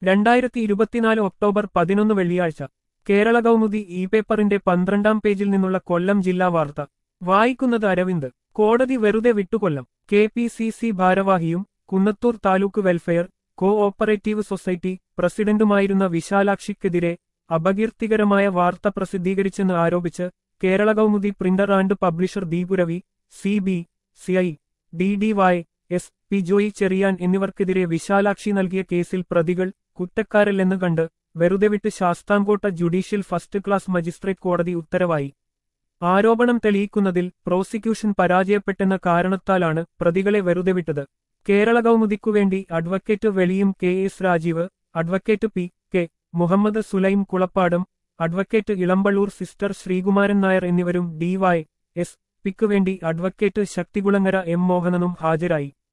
രണ്ടായിരത്തി ഇരുപത്തിനാല് ഒക്ടോബർ പതിനൊന്ന് വെള്ളിയാഴ്ച കേരള കൗമുദി ഇ പേപ്പറിന്റെ പന്ത്രണ്ടാം പേജിൽ നിന്നുള്ള കൊല്ലം ജില്ലാ വാർത്ത വായിക്കുന്നത് അരവിന്ദ് കോടതി വെറുതെ വിട്ടുകൊല്ലം കെ പി സി സി ഭാരവാഹിയും Kunnathur taluk welfare co operative society പ്രസിഡന്റുമായിരുന്ന വിശാലാക്ഷിക്കെതിരെ അപകീർത്തികരമായ വാർത്ത പ്രസിദ്ധീകരിച്ചെന്ന് ആരോപിച്ച് Kerala Kaumudi printer and publisher Deepuravi C B C I D D Y S P Joy Cheriyan എന്നിവർക്കെതിരെ വിശാലാക്ഷി നൽകിയ കേസിൽ പ്രതികൾ കുറ്റക്കാരല്ലെന്ന് കണ്ട് വെറുതെ വിട്ട് Sasthamkotta judicial first class magistrate കോടതി ഉത്തരവായി ആരോപണം തെളിയിക്കുന്നതിൽ പ്രോസിക്യൂഷൻ പരാജയപ്പെട്ടെന്ന കാരണത്താലാണ് പ്രതികളെ വെറുതെ വിട്ടത് കേരള കൗമുദിക്കുവേണ്ടി അഡ്വക്കേറ്റ് വെളിയും K S Rajeev advocate P K Muhammad Sulaim Kulappadam advocate Elampalloor sister Sreekumaran Nair എന്നിവരും ഡിവൈ എസ് പിക്ക് വേണ്ടി അഡ്വക്കേറ്റ് ശക്തികുളങ്ങര എം മോഹനനും ഹാജരായി